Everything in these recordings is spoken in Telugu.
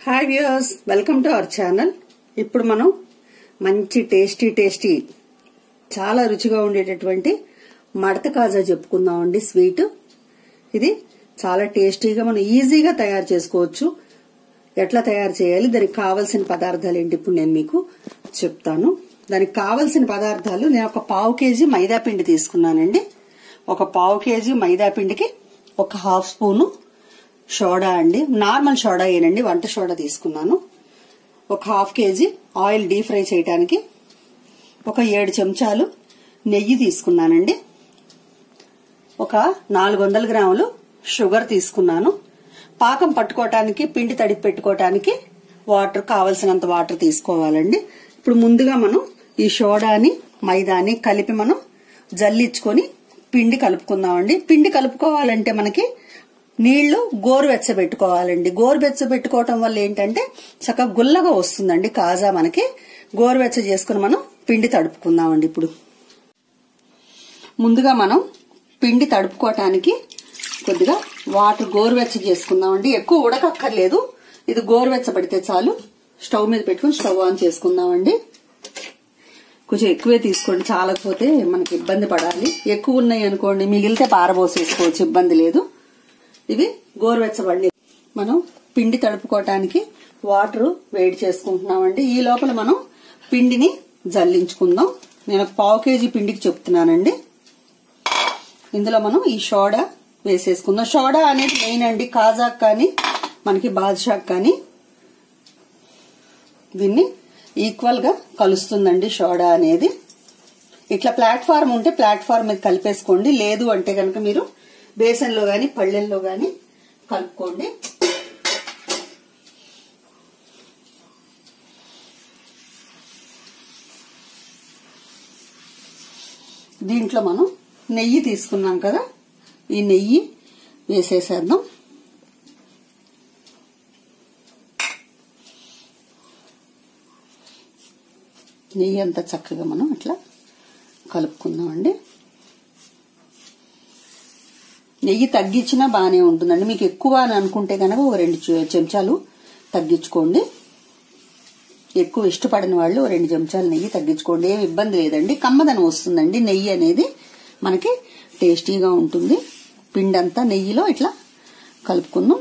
hi viewers welcome to our channel ఇప్పుడు మనం మంచి టేస్టీ టేస్టీ చాలా రుచిగా ఉండేటటువంటి మడత కాజా చెప్పుకుందామండి స్వీట్ ఇది చాలా టేస్టీగా మనం ఈజీగా తయారు చేసుకోవచ్చు ఎట్లా తయారు చేయాలి దానికి కావలసిన పదార్థాలు ఏంటి ఇప్పుడు నేను మీకు చెప్తాను దానికి కావలసిన పదార్థాలు నేను ఒక పావు కేజీ మైదా పిండి తీసుకున్నానండి ఒక పావు కేజీ మైదా పిండికి ఒక హాఫ్ స్పూను సోడా అండి నార్మల్ సోడా ఏనండి వంట సోడా తీసుకున్నాను ఒక half kg oil deep fry చేయడానికి ఒక ఏడు చెంచాలు నెయ్యి తీసుకున్నానండి ఒక నాలుగు వందల గ్రాములు షుగర్ తీసుకున్నాను పాకం పట్టుకోవటానికి పిండి తడిపి పెట్టుకోవటానికి వాటర్ కావలసినంత వాటర్ తీసుకోవాలండి ఇప్పుడు ముందుగా మనం ఈ సోడాని మైదాని కలిపి మనం జల్లించుకొని పిండి కలుపుకుందామండి పిండి కలుపుకోవాలంటే మనకి నీళ్లు గోరువెచ్చ పెట్టుకోవాలండి గోరువెచ్చ పెట్టుకోవటం వల్ల ఏంటంటే చక్కగా గుల్లగా వస్తుందండి కాజా మనకి గోరువెచ్చ చేసుకుని మనం పిండి తడుపుకుందామండి ఇప్పుడు ముందుగా మనం పిండి తడుపుకోవటానికి కొద్దిగా వాటర్ గోరువెచ్చ చేసుకుందామండి ఎక్కువ ఉడకక్కర్లేదు ఇది గోరువెచ్చ పడితే చాలు స్టవ్ మీద పెట్టుకుని స్టవ్ ఆన్ చేసుకుందామండి కొంచెం ఎక్కువే తీసుకోండి చాలకపోతే మనకి ఇబ్బంది పడాలి ఎక్కువ ఉన్నాయి అనుకోండి మిగిలితే పారబోసేసుకోవచ్చు ఇబ్బంది లేదు ఇవి గోరువెచ్చబడి మనం పిండి తడుపుకోవటానికి వాటర్ వేడి చేసుకుంటున్నామండి ఈ లోపల మనం పిండిని జల్లించుకుందాం నేను ఒక పావు కేజీ పిండికి చెప్తున్నానండి ఇందులో మనం ఈ సోడా వేసేసుకుందాం సోడా అనేది మెయిన్ అండి కాజాక్ కానీ మనకి బాద్షాక్ కానీ దీన్ని ఈక్వల్ గా కలుస్తుందండి సోడా అనేది ఇట్లా ప్లాట్ఫామ్ ఉంటే ప్లాట్ఫామ్ మీద కలిపేసుకోండి లేదు అంటే కనుక మీరు బేసన్లో గాని పళ్ళెల్లో గాని కలుపుకోండి దీంట్లో మనం నెయ్యి తీసుకున్నాం కదా ఈ నెయ్యి వేసేసేద్దాం నెయ్యి అంతా చక్కగా మనం అట్లా కలుపుకుందామండి నెయ్యి తగ్గించినా బాగానే ఉంటుందండి మీకు ఎక్కువ అని అనుకుంటే కనుక ఒక రెండు చెంచాలు తగ్గించుకోండి ఎక్కువ ఇష్టపడిన వాళ్ళు రెండు చెంచాలు నెయ్యి తగ్గించుకోండి ఏమి ఇబ్బంది లేదండి కమ్మదనం వస్తుందండి నెయ్యి అనేది మనకి టేస్టీగా ఉంటుంది పిండి అంతా నెయ్యిలో ఇట్లా కలుపుకుందాం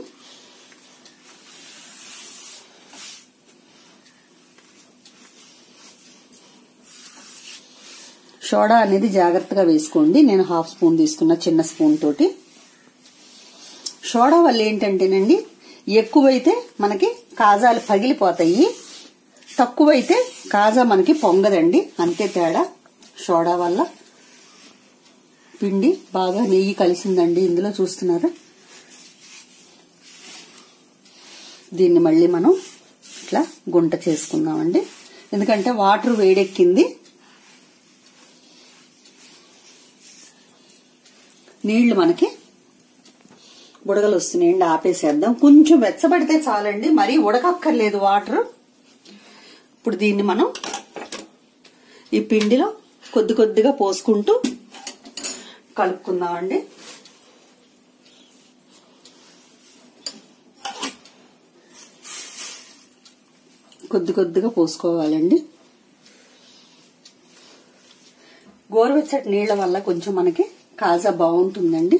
సోడా అనేది జాగ్రత్తగా వేసుకోండి నేను హాఫ్ స్పూన్ తీసుకున్న చిన్న స్పూన్ తోటి సోడా వల్ల ఏంటంటేనండి ఎక్కువైతే మనకి కాజాలు పగిలిపోతాయి తక్కువైతే కాజా మనకి పొంగదండి అంతే తేడా సోడా వల్ల పిండి బాగా నెయ్యి కలిసిందండి ఇందులో చూస్తున్నారా దీన్ని మళ్ళీ మనం ఇట్లా గుంట చేసుకుందామండి ఎందుకంటే వాటర్ వేడెక్కింది నీళ్లు మనకి బుడగలు వస్తున్నాయండి ఆపేసేద్దాం కొంచెం వెచ్చబడితే చాలండి మరీ ఉడకక్కర్లేదు వాటర్ ఇప్పుడు దీన్ని మనం ఈ పిండిలో కొద్ది కొద్దిగా పోసుకుంటూ కలుపుకుందామండి కొద్ది కొద్దిగా పోసుకోవాలండి గోరువెచ్చటి నీళ్ల వల్ల కొంచెం మనకి కాజా బాగుంటుందండి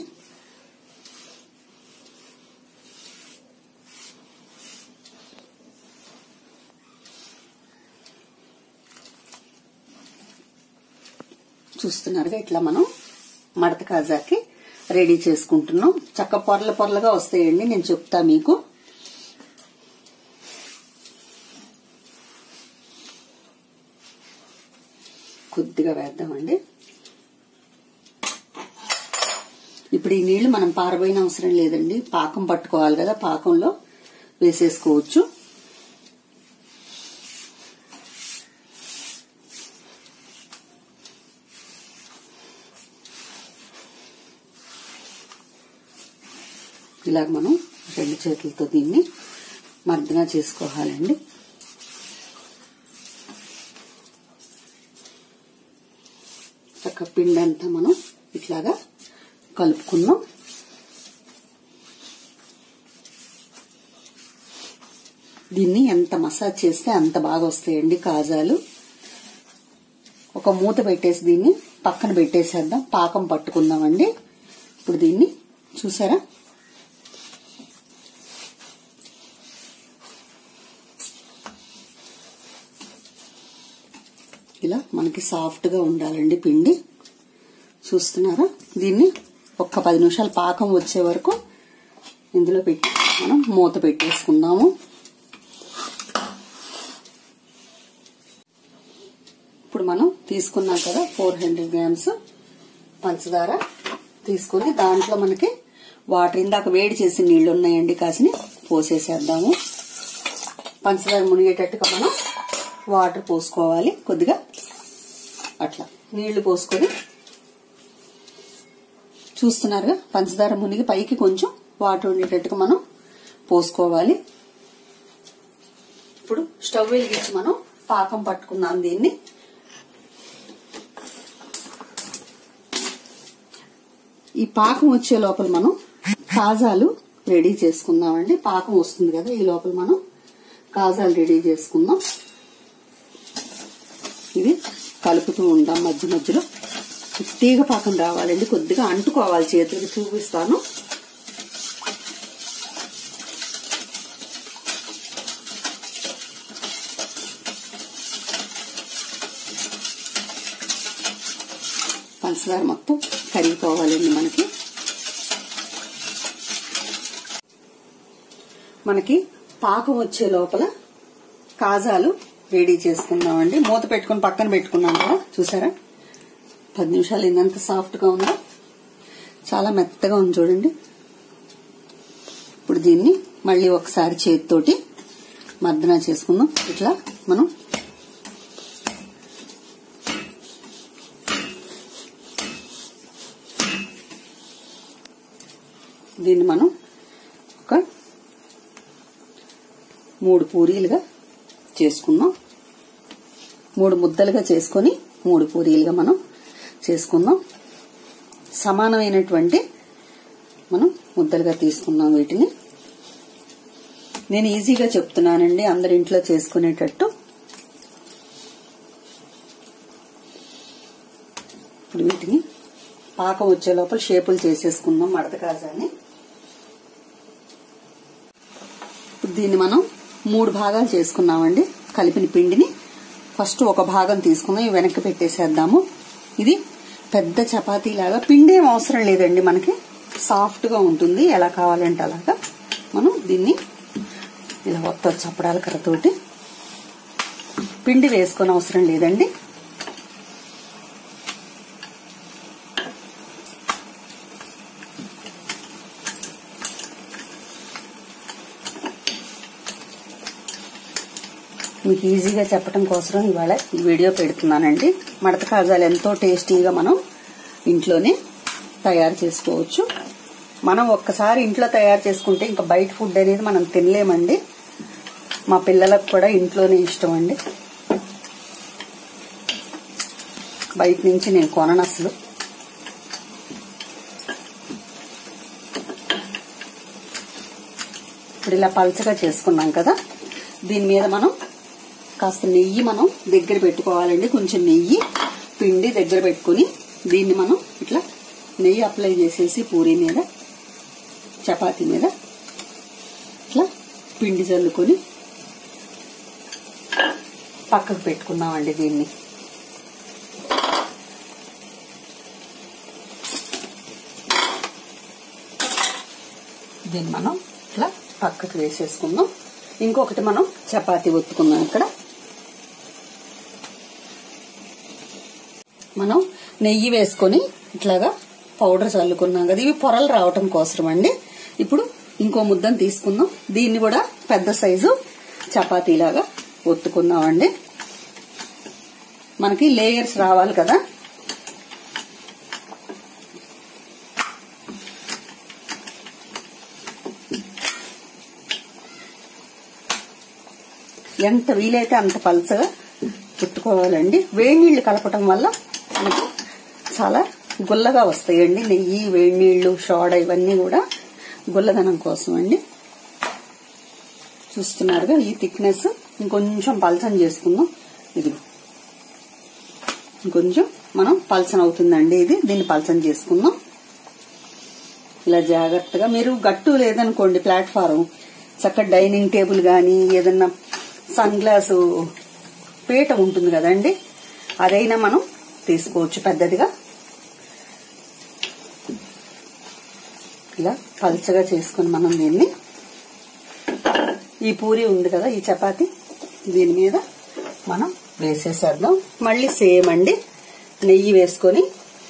చూస్తున్నారుగా ఇట్లా మనం మడత కాజాకి రెడీ చేసుకుంటున్నాం చక్క పొరల పొరలుగా వస్తాయండి నేను చెప్తా మీకు కొద్దిగా వేద్దామండి ఇప్పుడు ఈ నీళ్లు మనం పారబోయిన అవసరం లేదండి పాకం పట్టుకోవాలి కదా పాకంలో వేసేసుకోవచ్చు ఇలాగ మనం రెండు చేతులతో దీన్ని మర్దగా చేసుకోవాలండి చక్క పిండి అంతా మనం ఇట్లాగా కలుపుకుందాం దీన్ని ఎంత మసాజ్ చేస్తే అంత బాగా వస్తాయండి కాజాలు ఒక మూత పెట్టేసి దీన్ని పక్కన పెట్టేసేద్దాం పాకం పట్టుకుందామండి ఇప్పుడు దీన్ని చూసారా ఇలా మనకి సాఫ్ట్ గా ఉండాలండి పిండి చూస్తున్నారా దీన్ని ఒక్క పది నిమిషాలు పాకం వచ్చే వరకు ఇందులో పెట్టి మనం మూత పెట్టేసుకుందాము ఇప్పుడు మనం తీసుకున్నాం కదా ఫోర్ హండ్రెడ్ గ్రామ్స్ పంచదార తీసుకుని దాంట్లో మనకి వాటర్ ఇందాక వేడి చేసి నీళ్లు ఉన్నాయండి కాసిని పోసేసేద్దాము పంచదార మునిగేటట్టుగా మనం వాటర్ పోసుకోవాలి కొద్దిగా అట్లా నీళ్లు పోసుకొని చూస్తున్నారుగా పంచదార మునిగి పైకి కొంచెం వాటర్ ఉండేటట్టుగా మనం పోసుకోవాలి ఇప్పుడు స్టవ్ వెలిగించి మనం పాకం పట్టుకుందాం దీన్ని ఈ పాకం వచ్చే లోపల మనం కాజాలు రెడీ చేసుకుందామండి పాకం వస్తుంది కదా ఈ లోపల మనం కాజాలు రెడీ చేసుకుందాం ఇది కలుపుతూ ఉంటాం మధ్య మధ్యలో తీగ పాకం రావాలండి కొద్దిగా అంటుకోవాలి చేతులకు చూపిస్తాను పంచదార మొత్తం కరిగిపోవాలండి మనకి మనకి పాకం వచ్చే లోపల కాజాలు రెడీ చేసుకుందామండి మూత పెట్టుకుని పక్కన పెట్టుకున్నాం కదా చూసారా పది నిమిషాలు ఎంత సాఫ్ట్ గా ఉందో చాలా మెత్తగా ఉంది చూడండి ఇప్పుడు దీన్ని మళ్ళీ ఒకసారి చేతితోటి మర్దన చేసుకుందాం ఇట్లా మనం దీన్ని మనం ఒక మూడు పూరీలుగా చేసుకుందాం మూడు ముద్దలుగా చేసుకొని మూడు పూరీలుగా మనం చేసుకుందాం సమానమైనటువంటి మనం ముద్దలుగా తీసుకుందాం వీటిని నేను ఈజీగా చెప్తున్నానండి అందరి ఇంట్లో చేసుకునేటట్టు ఇప్పుడు వీటిని పాకం వచ్చే లోపల షేపులు చేసేసుకుందాం మడత కాజాని ఇప్పుడు దీన్ని మనం మూడు భాగాలు చేసుకున్నామండి కలిపిన పిండిని ఫస్ట్ ఒక భాగం తీసుకుందాం ఇవి వెనక్కి పెట్టేసేద్దాము ఇది పెద్ద చపాతీ లాగా పిండి ఏం అవసరం లేదండి మనకి సాఫ్ట్ గా ఉంటుంది ఎలా కావాలంటే అలాగా మనం దీన్ని ఇలా ఒత్త చప్పడాల కర్రతోటి పిండి వేసుకొని అవసరం లేదండి మీకు ఈజీగా చెప్పడం కోసం ఇవాళ ఈ వీడియో పెడుతున్నానండి మడత కాజాలు ఎంతో టేస్టీగా మనం ఇంట్లోనే తయారు చేసుకోవచ్చు మనం ఒక్కసారి ఇంట్లో తయారు చేసుకుంటే ఇంకా బయట ఫుడ్ అనేది మనం తినలేమండి మా పిల్లలకు కూడా ఇంట్లోనే ఇష్టం అండి బయట నుంచి నేను కొనను అసలు ఇప్పుడు ఇలా పలచగా చేసుకున్నాం కదా దీని మీద మనం కాస్త నెయ్యి మనం దగ్గర పెట్టుకోవాలండి కొంచెం నెయ్యి పిండి దగ్గర పెట్టుకుని దీన్ని మనం ఇట్లా నెయ్యి అప్లై చేసేసి పూరి మీద చపాతీ మీద ఇట్లా పిండి చల్లుకొని పక్కకు పెట్టుకుందామండి దీన్ని దీన్ని మనం ఇట్లా పక్కకు వేసేసుకుందాం ఇంకొకటి మనం చపాతీ ఒత్తుకుందాం ఇక్కడ మనం నెయ్యి వేసుకొని ఇట్లాగా పౌడర్ చల్లుకున్నాం కదా ఇవి పొరలు రావటం కోసం అండి ఇప్పుడు ఇంకో ముద్దను తీసుకుందాం దీన్ని కూడా పెద్ద సైజు చపాతీలాగా ఒత్తుకుందామండి మనకి లేయర్స్ రావాలి కదా ఎంత వీలైతే అంత పలచగా చుట్టుకోవాలండి వేడి నీళ్లు కలపటం వల్ల మనకు చాలా గుల్లగా వస్తాయండి నెయ్యి వేడి నీళ్లు సోడా ఇవన్నీ కూడా గుల్లదనం కోసం అండి చూస్తున్నారుగా ఈ థిక్నెస్ ఇంకొంచెం పలచన చేసుకుందాం ఇది ఇంకొంచెం మనం పలచన అవుతుందండి ఇది దీన్ని పలచన చేసుకుందాం ఇలా జాగ్రత్తగా మీరు గట్టు లేదనుకోండి ప్లాట్ఫారం చక్కగా డైనింగ్ టేబుల్ కానీ ఏదన్నా సన్ గ్లాసు పీట ఉంటుంది కదండి అదైనా మనం తీసుకోవచ్చు పెద్దదిగా ఇలా పల్చగా చేసుకుని మనం దీన్ని ఈ పూరి ఉంది కదా ఈ చపాతి దీని మీద మనం వేసేసేద్దాం మళ్ళీ సేమ్ అండి నెయ్యి వేసుకొని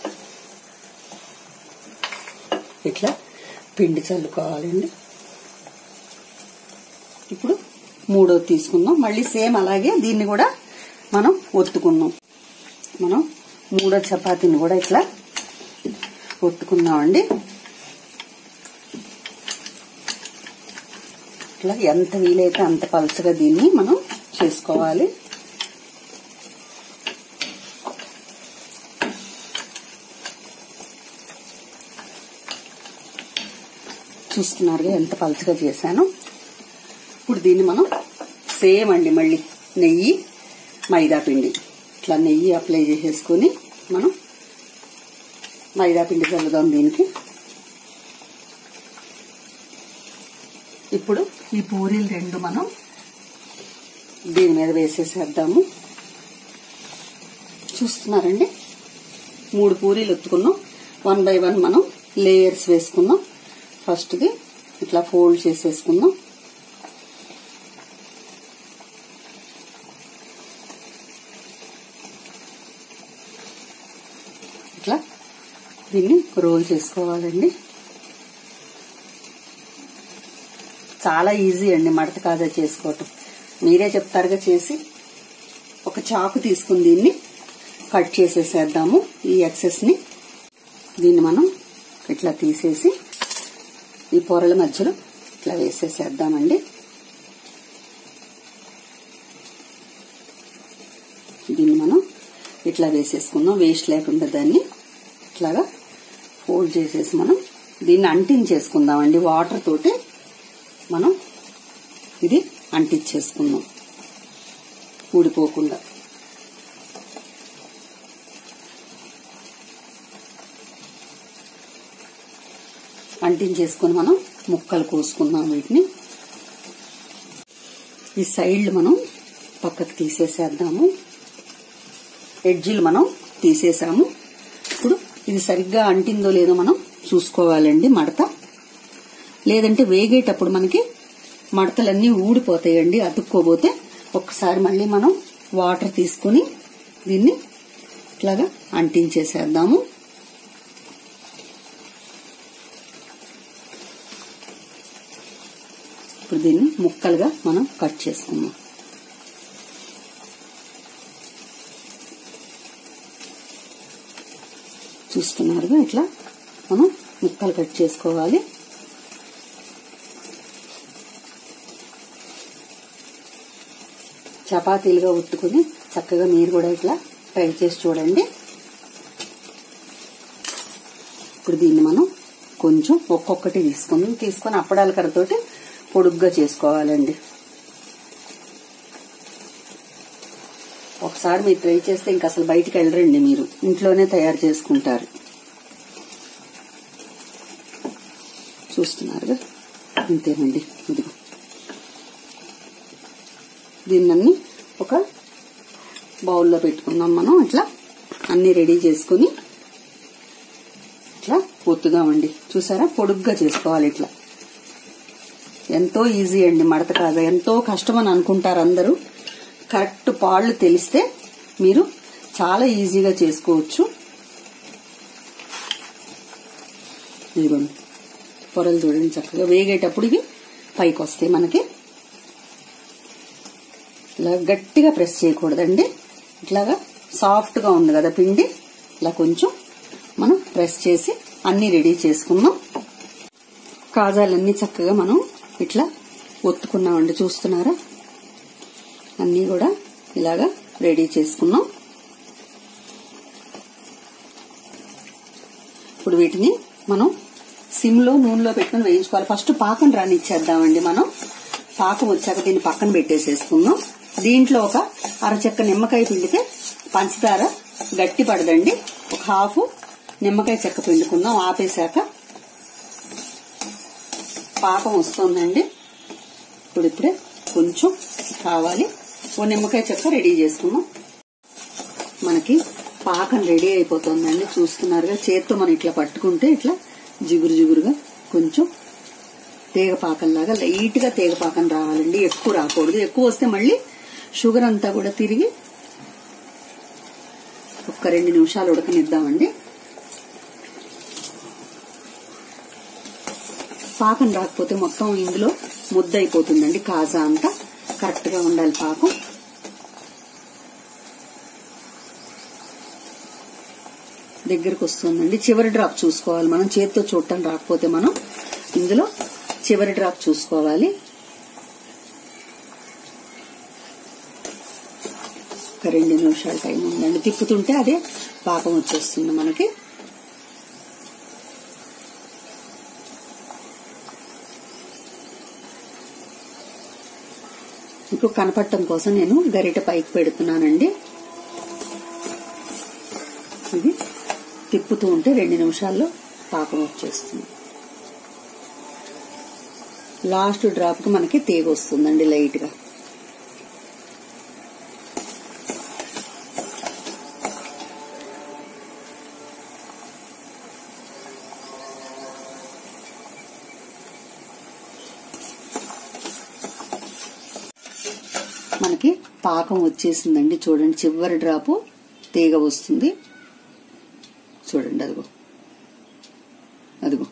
ఇట్లా పిండి చల్లుకోవాలండి ఇప్పుడు మూడో తీసుకుందాం మళ్ళీ సేమ్ అలాగే దీన్ని కూడా మనం ఒత్తుకుందాం మనం మూడో చపాతీని కూడా ఇట్లా ఒత్తుకుందామండి ఇట్లా ఎంత వీలైతే అంత పలసగా దీన్ని మనం చేసుకోవాలి చూస్తున్నారుగా ఎంత పలచగా చేశాను ఇప్పుడు దీన్ని మనం సేమ్ అండి మళ్ళీ నెయ్యి మైదా పిండి ఇట్లా నెయ్యి అప్లై చేసేసుకొని మనం మైదా పిండి చల్లుదాం దీనికి ఇప్పుడు ఈ పూరీలు రెండు మనం దీని మీద వేసేసేద్దాము చూస్తున్నారండి మూడు పూరీలు ఎత్తుకున్నాం వన్ బై వన్ మనం లేయర్స్ వేసుకుందాం ఫస్ట్ది ఇట్లా ఫోల్డ్ చేసేసుకుందాం ఇట్లా దీన్ని రోల్ చేసుకోవాలండి చాలా ఈజీ అండి మడత కాజా చేసుకోవటం మీరే చెప్తారుగా చేసి ఒక చాకు తీసుకుని దీన్ని కట్ చేసేసేద్దాము ఈ ఎక్సెస్ ని దీన్ని మనం ఇట్లా తీసేసి ఈ పొరల మధ్యలో ఇట్లా వేసేసేద్దామండి దీన్ని మనం ఇట్లా వేసేసుకుందాం వేస్ట్ లేకుండా దాన్ని ఇట్లాగా ఫోల్డ్ చేసేసి మనం దీన్ని అంటించేసుకుందామండి వాటర్ తోటి మనం ఇది అంటించేసుకుందాం ఊడిపోకుండా అంటించేసుకుని మనం ముక్కలు కోసుకుందాం వీటిని ఈ సైడ్లు మనం పక్కకు తీసేసేద్దాము ఎడ్జిలు మనం తీసేసాము ఇప్పుడు ఇది సరిగ్గా అంటిందో లేదో మనం చూసుకోవాలండి మడత లేదంటే వేగేటప్పుడు మనకి మడతలన్నీ ఊడిపోతాయండి అతుక్కోబోతే ఒక్కసారి మళ్ళీ మనం వాటర్ తీసుకుని దీన్ని ఇట్లాగా అంటించేసేద్దాము ఇప్పుడు దీన్ని ముక్కలుగా మనం కట్ చేసుకుందాం చూస్తున్నారుగా ఇట్లా మనం ముక్కలు కట్ చేసుకోవాలి చపాతీలుగా ఉత్తుకుని చక్కగా మీరు కూడా ఇట్లా ట్రై చేసి చూడండి ఇప్పుడు దీన్ని మనం కొంచెం ఒక్కొక్కటి తీసుకుందాం తీసుకొని అప్పడాల కర్రతోటి పొడుగ్గా చేసుకోవాలండి ఒకసారి మీరు ట్రై చేస్తే ఇంక అసలు బయటికి వెళ్ళరండి మీరు ఇంట్లోనే తయారు చేసుకుంటారు చూస్తున్నారుగా అంతేనండి ఇదిగో దీన్నన్ని ఒక బౌల్లో పెట్టుకుందాం మనం ఇట్లా అన్ని రెడీ చేసుకుని ఇట్లా ఒత్తుదామండి చూసారా పొడుగ్గా చేసుకోవాలి ఇట్లా ఎంతో ఈజీ అండి మడత కాదా ఎంతో కష్టం అని అనుకుంటారు అందరూ కరెక్ట్ పాళ్ళు తెలిస్తే మీరు చాలా ఈజీగా చేసుకోవచ్చు ఇదిగోండి పొరలు చూడండి చక్కగా వేగేటప్పుడు ఇవి పైకి వస్తాయి మనకి ఇలా గట్టిగా ప్రెస్ చేయకూడదండి ఇట్లాగా సాఫ్ట్ గా ఉంది కదా పిండి ఇలా కొంచెం మనం ప్రెస్ చేసి అన్ని రెడీ చేసుకుందాం కాజాలన్నీ చక్కగా మనం ఇట్లా ఒత్తుకున్నామండి చూస్తున్నారా అన్నీ కూడా ఇలాగా రెడీ చేసుకున్నాం ఇప్పుడు వీటిని మనం సిమ్ లో నూనెలో పెట్టుకుని వేయించుకోవాలి ఫస్ట్ పాకం రానిచ్చేద్దామండి మనం పాకం వచ్చాక దీన్ని పక్కన పెట్టేసేసుకుందాం దీంట్లో ఒక అరచెక్క నిమ్మకాయ పిండితే పంచదార గట్టి పడదండి ఒక హాఫ్ నిమ్మకాయ చెక్క పిండుకుందాం ఆపేశాక పాకం వస్తుందండి ఇప్పుడు ఇప్పుడే కొంచెం కావాలి ఓ నిమ్మకాయ చెక్క రెడీ చేసుకుందాం మనకి పాకం రెడీ అయిపోతుందండి చూస్తున్నారుగా చేత్తో మనం ఇట్లా పట్టుకుంటే ఇట్లా జిగురు జిగురుగా కొంచెం తీగ పాకంలాగా లైట్ గా తీగ పాకం రావాలండి ఎక్కువ రాకూడదు ఎక్కువ వస్తే మళ్ళీ షుగర్ అంతా కూడా తిరిగి ఒక్క రెండు నిమిషాలు ఉడకనిద్దామండి పాకం రాకపోతే మొత్తం ఇందులో ముద్ద అయిపోతుందండి కాజా అంతా కరెక్ట్ గా ఉండాలి పాకం దగ్గరకు వస్తుందండి చివరి డ్రాప్ చూసుకోవాలి మనం చేతితో చూడటం రాకపోతే మనం ఇందులో చివరి డ్రాప్ చూసుకోవాలి ఒక రెండు నిమిషాల టైం ఉందండి తిప్పుతుంటే అదే పాకం వచ్చేస్తుంది మనకి మీకు కనపడటం కోసం నేను గరిట పైకి పెడుతున్నానండి ఇది తిప్పుతూ ఉంటే రెండు నిమిషాల్లో పాకం వచ్చేస్తుంది లాస్ట్ డ్రాప్ కి మనకి తీగ వస్తుందండి లైట్ గా మనకి పాకం వచ్చేసిందండి చూడండి చివరి డ్రాపు తీగ వస్తుంది చూడండి అదిగో అదిగో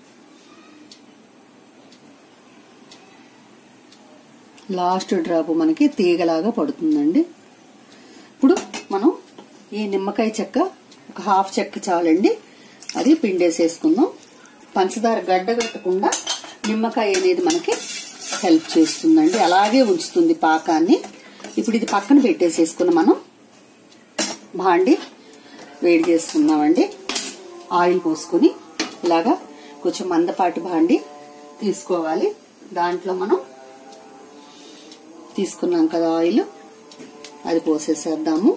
లాస్ట్ డ్రాప్ మనకి తీగలాగా పడుతుందండి ఇప్పుడు మనం ఈ నిమ్మకాయ చెక్క ఒక హాఫ్ చెక్క చాలండి అది పిండేసేసుకుందాం పంచదార గడ్డగట్టకుండా నిమ్మకాయ అనేది మనకి హెల్ప్ చేస్తుందండి అలాగే ఉంచుతుంది పాకాన్ని ఇప్పుడు ఇది పక్కన పెట్టేసేసుకుని మనం భాండి వేడి చేసుకుందామండి ఆయిల్ పోసుకుని ఇలాగా కొంచెం మందపాటి భాండి తీసుకోవాలి దాంట్లో మనం తీసుకున్నాం కదా ఆయిల్ అది పోసేసేద్దాము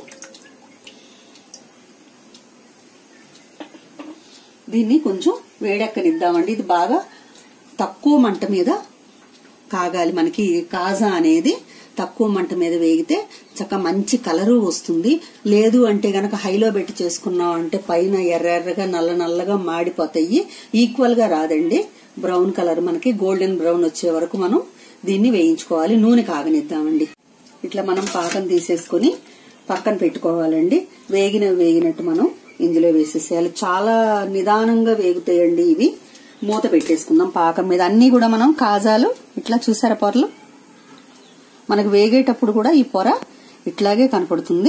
దీన్ని కొంచెం వేడెక్కనిద్దామండి ఇది బాగా తక్కువ మంట మీద కాగాలి మనకి కాజా అనేది తక్కువ మంట మీద వేగితే చక్క మంచి కలరు వస్తుంది లేదు అంటే గనక హైలో పెట్టి చేసుకున్నాం అంటే పైన ఎర్ర ఎర్రగా నల్ల నల్లగా మాడిపోతాయి ఈక్వల్ గా రాదండి బ్రౌన్ కలర్ మనకి గోల్డెన్ బ్రౌన్ వచ్చే వరకు మనం దీన్ని వేయించుకోవాలి నూనె కాగనిద్దామండి ఇట్లా మనం పాకం తీసేసుకుని పక్కన పెట్టుకోవాలండి వేగిన వేగినట్టు మనం ఇందులో వేసేసేయాలి చాలా నిదానంగా వేగుతాయండి ఇవి మూత పెట్టేసుకుందాం పాకం మీద అన్ని కూడా మనం కాజాలు ఇట్లా చూసారా పొరలు మనకు వేగేటప్పుడు కూడా ఈ పొర ఇట్లాగే కనపడుతుంది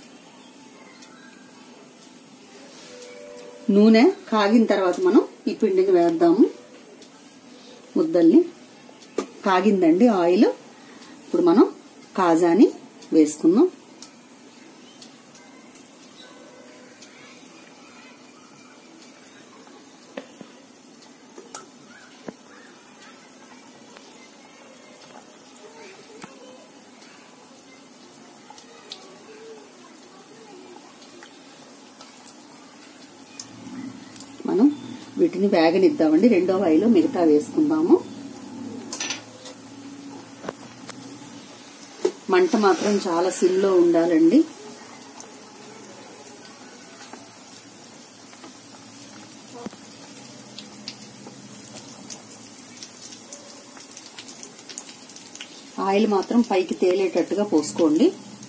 నూనె కాగిన తర్వాత మనం ఈ పిండిని వేద్దాము ముద్దల్ని కాగిందండి ఆయిల్ ఇప్పుడు మనం కాజాని వేసుకుందాం మనం వీటిని వేగనిద్దామండి రెండో వాయిలో మిగతా వేసుకుందాము మంట మాత్రం చాలా సిమ్లో ఉండాలండి ఆయిల్ మాత్రం పైకి తేలేటట్టుగా పోసుకోండి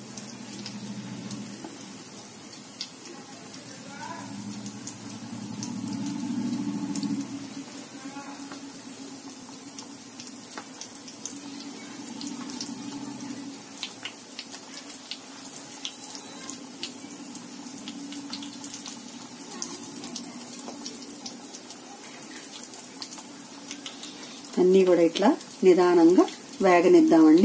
అన్నీ కూడా ఇట్లా నిదానంగా వేగనిద్దామండి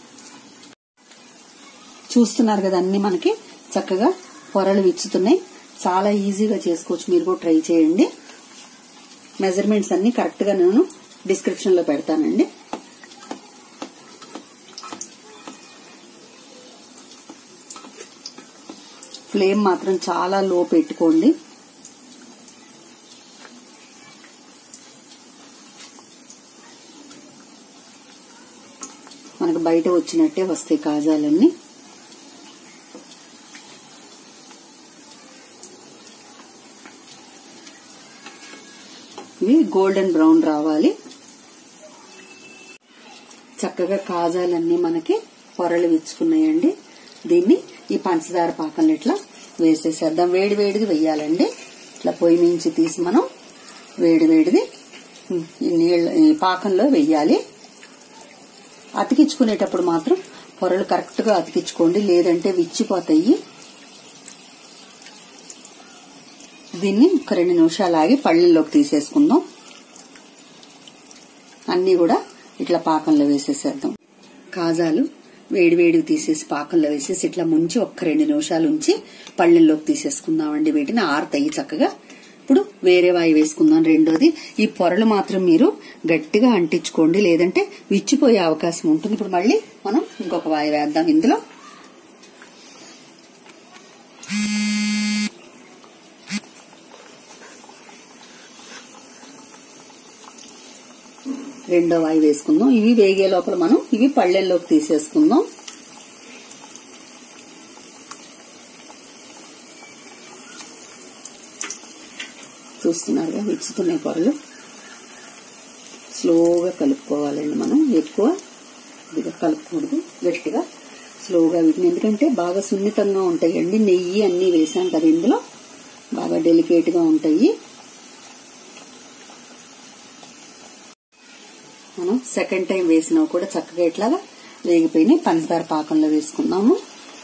చూస్తున్నారు కదా అన్ని మనకి చక్కగా పొరలు విచ్చుతున్నాయి చాలా ఈజీగా చేసుకోవచ్చు మీరు కూడా ట్రై చేయండి మెజర్మెంట్స్ అన్ని కరెక్ట్ గా నేను డిస్క్రిప్షన్ లో పెడతానండి ఫ్లేమ్ మాత్రం చాలా లో పెట్టుకోండి మనకు బయట వచ్చినట్టే వస్తాయి కాజాలన్నీ ఇవి గోల్డెన్ బ్రౌన్ రావాలి చక్కగా కాజాలన్నీ మనకి పొరలు విచ్చుకున్నాయండి దీన్ని ఈ పంచదార పాకంలో ఇట్లా వేసేసేద్దాం వేడి వేడిది వెయ్యాలండి ఇట్లా పొయ్యి నుంచి తీసి మనం వేడి వేడిది ఈ నీళ్ళ ఈ పాకంలో వెయ్యాలి అతికించుకునేటప్పుడు మాత్రం పొరలు కరెక్ట్ గా అతికించుకోండి లేదంటే విచ్చిపోతాయి దీన్ని ఒక రెండు నిమిషాలు ఆగి పళ్ళల్లోకి తీసేసుకుందాం అన్ని కూడా ఇట్లా పాకంలో వేసేసేద్దాం కాజాలు వేడి వేడివి తీసేసి పాకంలో వేసేసి ఇట్లా ముంచి ఒక్క రెండు నిమిషాలు ఉంచి పళ్ళల్లోకి తీసేసుకుందామండి వీటిని ఆరుతాయి చక్కగా ఇప్పుడు వేరే వాయి వేసుకుందాం రెండోది ఈ పొరలు మాత్రం మీరు గట్టిగా అంటించుకోండి లేదంటే విచ్చిపోయే అవకాశం ఉంటుంది ఇప్పుడు మళ్ళీ మనం ఇంకొక వాయి వేద్దాం ఇందులో రెండో వాయి వేసుకుందాం ఇవి వేగే లోపల మనం ఇవి పళ్ళెల్లోకి తీసేసుకుందాం చూస్తున్నారుగా విచ్చుతున్నాయి పొరలు స్లోగా కలుపుకోవాలండి మనం ఎక్కువ ఇదిగా కలుపుకూడదు గట్టిగా స్లోగా వీటిని ఎందుకంటే బాగా సున్నితంగా ఉంటాయండి నెయ్యి అన్ని వేసాం కదా ఇందులో బాగా డెలికేట్ గా ఉంటాయి మనం సెకండ్ టైం వేసినా కూడా చక్కగా ఇట్లాగా వేగిపోయినాయి పంచదార పాకంలో వేసుకుందాము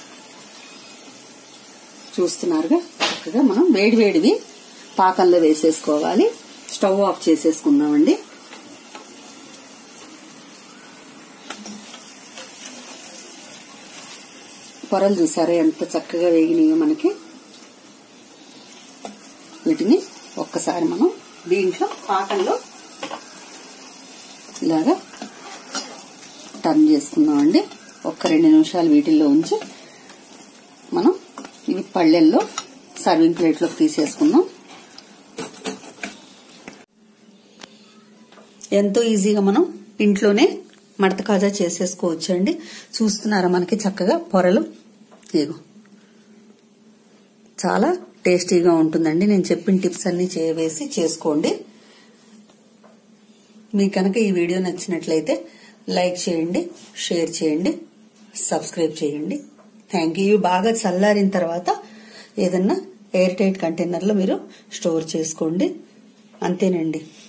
చూస్తున్నారుగా చక్కగా మనం వేడి వేడివి పాకంలో వేసేసుకోవాలి స్టవ్ ఆఫ్ చేసేసుకుందామండి పొరలు చూసారా ఎంత చక్కగా వేగినాయో మనకి వీటిని ఒక్కసారి మనం దీంట్లో పాకంలో ఇలాగా టర్న్ చేసుకుందామండి ఒక్క రెండు నిమిషాలు వీటిల్లో ఉంచి మనం ఇవి పళ్ళెల్లో సర్వింగ్ ప్లేట్లోకి తీసేసుకుందాం ఎంతో ఈజీగా మనం ఇంట్లోనే మడత కాజా చేసేసుకోవచ్చు అండి చూస్తున్నారా మనకి చక్కగా పొరలు ఇగో చాలా టేస్టీగా ఉంటుందండి నేను చెప్పిన టిప్స్ అన్ని వేసి చేసుకోండి మీకు కనుక ఈ వీడియో నచ్చినట్లయితే లైక్ చేయండి షేర్ చేయండి సబ్స్క్రైబ్ చేయండి థ్యాంక్ యూ బాగా చల్లారిన తర్వాత ఏదన్నా ఎయిర్ టైట్ కంటైనర్లో మీరు స్టోర్ చేసుకోండి అంతేనండి